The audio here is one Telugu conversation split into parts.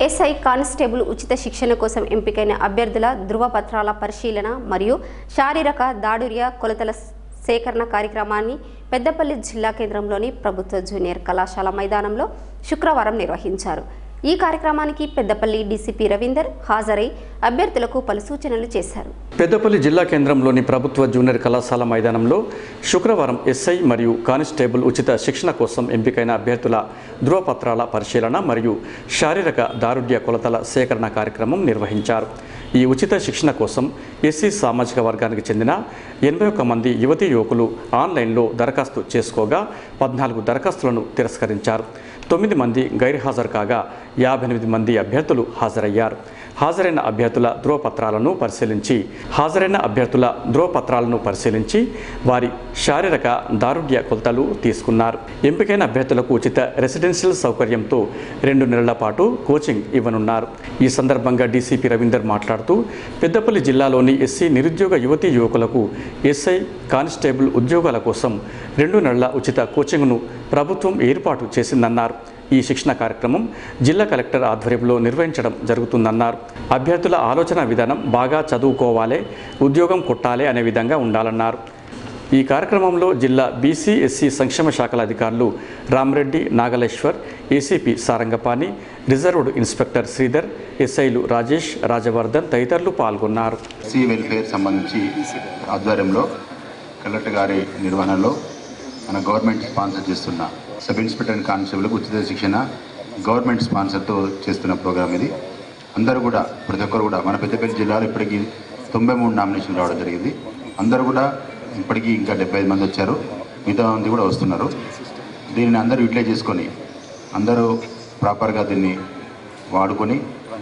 ఎస్ఐ కానిస్టేబుల్ ఉచిత శిక్షణ కోసం ఎంపికైన అభ్యర్థుల ధృవపత్రాల పరిశీలన మరియు శారీరక దాడుర్య కొలతల సేకరణ కార్యక్రమాన్ని పెద్దపల్లి జిల్లా కేంద్రంలోని ప్రభుత్వ జూనియర్ కళాశాల మైదానంలో శుక్రవారం నిర్వహించారు ఈ కార్యక్రమానికి పెద్దపల్లి డీసీపీ రవీందర్ హాజరై అభ్యర్థులకు పలు సూచనలు చేశారు పెద్దపల్లి జిల్లా కేంద్రంలోని ప్రభుత్వ జూనియర్ కళాశాల మైదానంలో శుక్రవారం ఎస్ఐ మరియు కానిస్టేబుల్ ఉచిత శిక్షణ కోసం ఎంపికైన అభ్యర్థుల ధృవపత్రాల పరిశీలన మరియు శారీరక దారుఢ్య కొలతల సేకరణ కార్యక్రమం నిర్వహించారు ఈ ఉచిత శిక్షణ కోసం ఎస్సీ సామాజిక వర్గానికి చెందిన ఎనభై ఒక్క మంది యువతీ యువకులు ఆన్లైన్లో దరఖాస్తు చేసుకోగా పద్నాలుగు దరఖాస్తులను తిరస్కరించారు తొమ్మిది మంది గైర్హాజరు కాగా యాభై ఎనిమిది మంది అభ్యర్థులు హాజరయ్యారు హాజరైన అభ్యర్థుల ధ్రువపత్రాలను పరిశీలించి హాజరైన అభ్యర్థుల ధ్రువపత్రాలను పరిశీలించి వారి శారీరక దారుఢ్య కొలతలు తీసుకున్నారు ఎంపికైన అభ్యర్థులకు ఉచిత రెసిడెన్షియల్ సౌకర్యంతో రెండు నెలల పాటు కోచింగ్ ఇవ్వనున్నారు ఈ సందర్భంగా డీసీపీ రవీందర్ మాట్లాడుతూ పెద్దపల్లి జిల్లాలోని ఎస్సీ నిరుద్యోగ యువతీ యువకులకు ఎస్ఐ కానిస్టేబుల్ ఉద్యోగాల కోసం రెండు నెలల ఉచిత కోచింగ్ను ప్రభుత్వం ఏర్పాటు చేసిందన్నారు ఈ శిక్షణ కార్యక్రమం జిల్లా కలెక్టర్ ఆధ్వర్యంలో నిర్వహించడం జరుగుతుందన్నారు అభ్యర్థుల ఆలోచన విధానం బాగా చదువుకోవాలి ఉద్యోగం కొట్టాలి అనే విధంగా ఉండాలన్నారు ఈ కార్యక్రమంలో జిల్లా బీసీ ఎస్సీ సంక్షేమ శాఖల అధికారులు Ramareddy Nagaleshwar ACP Sarangapani reserved inspector Sridhar ఎస్ఐలు రాజేష్ రాజవర్ధన్ తదితరులు పాల్గొన్నారు ఎస్సీ వెల్ఫేర్ సంబంధించి ఆధ్వర్యంలో కలెక్టర్ గారి నిర్వహణలో మన గవర్నమెంట్ స్పాన్సర్ చేస్తున్న సబ్ ఇన్స్పెక్టర్ అండ్ కానిస్టేబుల్కి ఉచిత శిక్షణ గవర్నమెంట్ స్పాన్సర్తో చేస్తున్న ప్రోగ్రామ్ ఇది అందరూ కూడా ప్రతి ఒక్కరు కూడా మన పెద్దపల్లి జిల్లాలో ఇప్పటికీ తొంభై మూడు నామినేషన్ రావడం జరిగింది అందరూ కూడా ఇప్పటికీ ఇంకా డెబ్బై ఐదు మంది వచ్చారు మిగతా మంది కూడా వస్తున్నారు దీనిని అందరూ యూటిలైజ్ చేసుకొని అందరూ ప్రాపర్గా దీన్ని వాడుకొని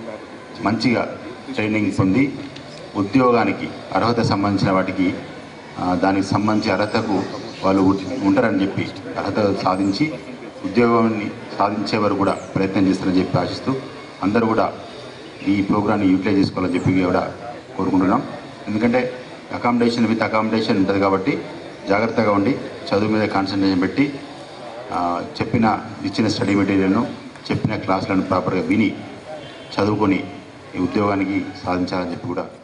మంచిగా ట్రైనింగ్ పొంది ఉద్యోగానికి అర్హత సంబంధించిన వాటికి ఆ, దానికి సంబంధించి అర్హతకు వాళ్ళు ఉ- ఉంటారని చెప్పి అర్హత సాధించి ఉద్యోగాన్ని సాధించే వరకు కూడా ప్రయత్నం చేస్తారని చెప్పి ఆశిస్తూ అందరూ కూడా ఈ ప్రోగ్రాన్ని యూటిలైజ్ చేసుకోవాలని చెప్పి కూడా కోరుకుంటున్నాం ఎందుకంటే అకామిడేషన్ విత్ అకామిడేషన్ ఉంటుంది కాబట్టి జాగ్రత్తగా ఉండి చదువు మీద కాన్సన్ట్రేషన్ పెట్టి ఆ, చెప్పిన ఇచ్చిన స్టడీ మెటీరియల్ను చెప్పిన క్లాసులను ప్రాపర్గా విని చదువుకొని ఈ ఉద్యోగానికి సాధించాలని చెప్పి కూడా